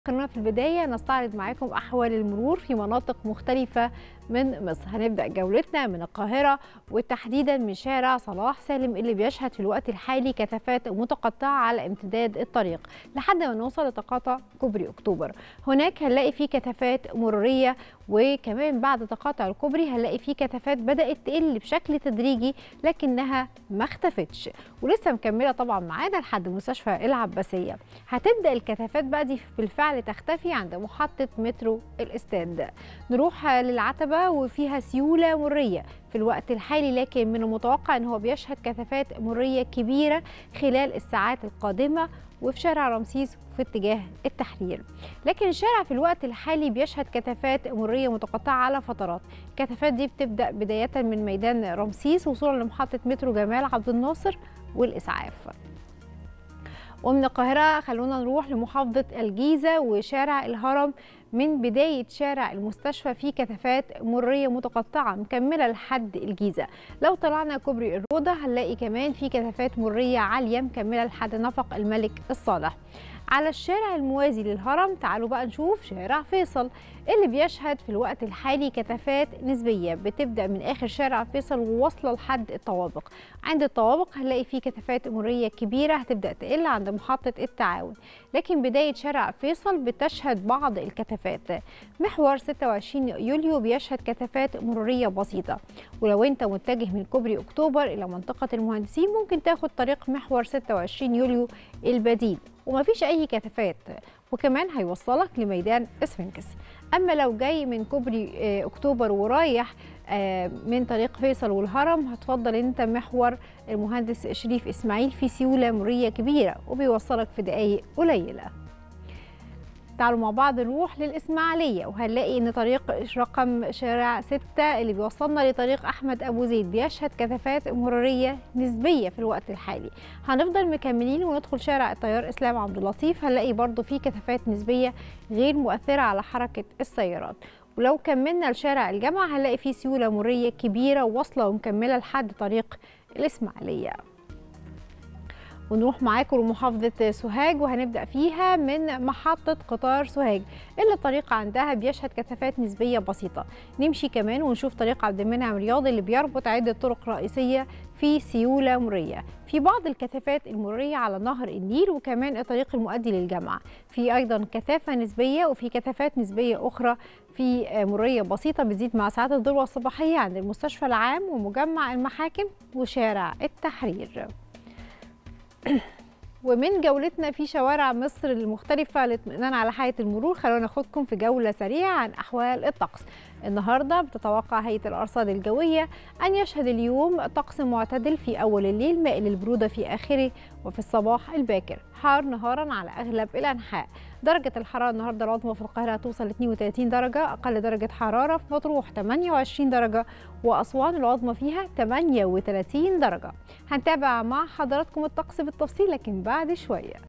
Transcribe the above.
خلونا في البداية نستعرض معاكم أحوال المرور في مناطق مختلفة من مصر هنبدأ جولتنا من القاهرة وتحديدا من شارع صلاح سالم اللي بيشهد في الوقت الحالي كثافات متقطعة على امتداد الطريق لحد ما نوصل لتقاطع كوبري أكتوبر هناك هنلاقي فيه كثافات مرورية وكمان بعد تقاطع الكوبري هنلاقي فيه كثافات بدأت تقل بشكل تدريجي لكنها ما اختفتش ولسه مكملة طبعا معانا لحد مستشفى العباسية هتبدأ الكثافات بقى دي بالفعل تختفي عند محطة مترو الاستاد نروح للعتبة وفيها سيولة مرية في الوقت الحالي لكن من المتوقع ان هو بيشهد كثافات مرية كبيرة خلال الساعات القادمة وفي شارع رمسيس في اتجاه التحرير لكن الشارع في الوقت الحالي بيشهد كثافات مرية متقطعة على فترات الكثافات دي بتبدأ بداية من ميدان رمسيس وصولا لمحطة مترو جمال عبد الناصر والإسعاف ومن القاهرة خلونا نروح لمحافظة الجيزة وشارع الهرم من بداية شارع المستشفى في كثافات مرية متقطعة مكملة لحد الجيزة لو طلعنا كوبري الروضة هنلاقي كمان في كثافات مرية عالية مكملة لحد نفق الملك الصالح على الشارع الموازي للهرم تعالوا بقى نشوف شارع فيصل اللي بيشهد في الوقت الحالي كثافات نسبية بتبدأ من آخر شارع فيصل وواصلة لحد الطوابق عند الطوابق هنلاقي فيه كثافات مرية كبيرة هتبدأ تقل عند محطة التعاون لكن بداية شارع فيصل بتشهد بعض الكثافات محور 26 يوليو بيشهد كثافات مرورية بسيطة ولو انت متجه من كوبري أكتوبر إلى منطقة المهندسين ممكن تاخد طريق محور 26 يوليو البديل ومفيش أي كثافات وكمان هيوصلك لميدان اسفنكس اما لو جاي من كوبري اكتوبر ورايح من طريق فيصل والهرم هتفضل انت محور المهندس شريف اسماعيل في سيوله مريه كبيره وبيوصلك في دقائق قليله تعالوا مع بعض نروح للإسماعيلية وهنلاقي إن طريق رقم شارع 6 اللي بيوصلنا لطريق أحمد أبو زيد بيشهد كثافات مرورية نسبية في الوقت الحالي هنفضل مكملين وندخل شارع الطيار إسلام عبد اللطيف هنلاقي برضو فيه كثافات نسبية غير مؤثرة على حركة السيارات ولو كملنا لشارع الجامعة هنلاقي فيه سيولة مرورية كبيرة واصلة ومكملة لحد طريق الإسماعيلية ونروح معاكم لمحافظة سوهاج وهنبدأ فيها من محطة قطار سوهاج اللي الطريق عندها بيشهد كثافات نسبية بسيطة نمشي كمان ونشوف طريق عبد المنعم رياض اللي بيربط عدة طرق رئيسية في سيولة مرية في بعض الكثافات المرية على نهر النيل وكمان الطريق المؤدي للجامعة في أيضا كثافة نسبية وفي كثافات نسبية أخرى في مرية بسيطة بتزيد مع ساعات الذروة الصباحية عند المستشفى العام ومجمع المحاكم وشارع التحرير ومن جولتنا في شوارع مصر المختلفة للاطمئنان على حالة المرور خلونا ناخدكم في جولة سريعة عن أحوال الطقس النهاردة بتتوقع هيئة الأرصاد الجوية أن يشهد اليوم طقس معتدل في أول الليل مائل البرودة في آخره وفي الصباح الباكر حار نهارا على أغلب الأنحاء درجة الحرارة النهاردة العظمى في القاهرة توصل 32 درجة أقل درجة حرارة في مطروح 28 درجة وأسوان العظمى فيها 38 درجة هنتابع مع حضراتكم الطقس بالتفصيل لكن بعد شوية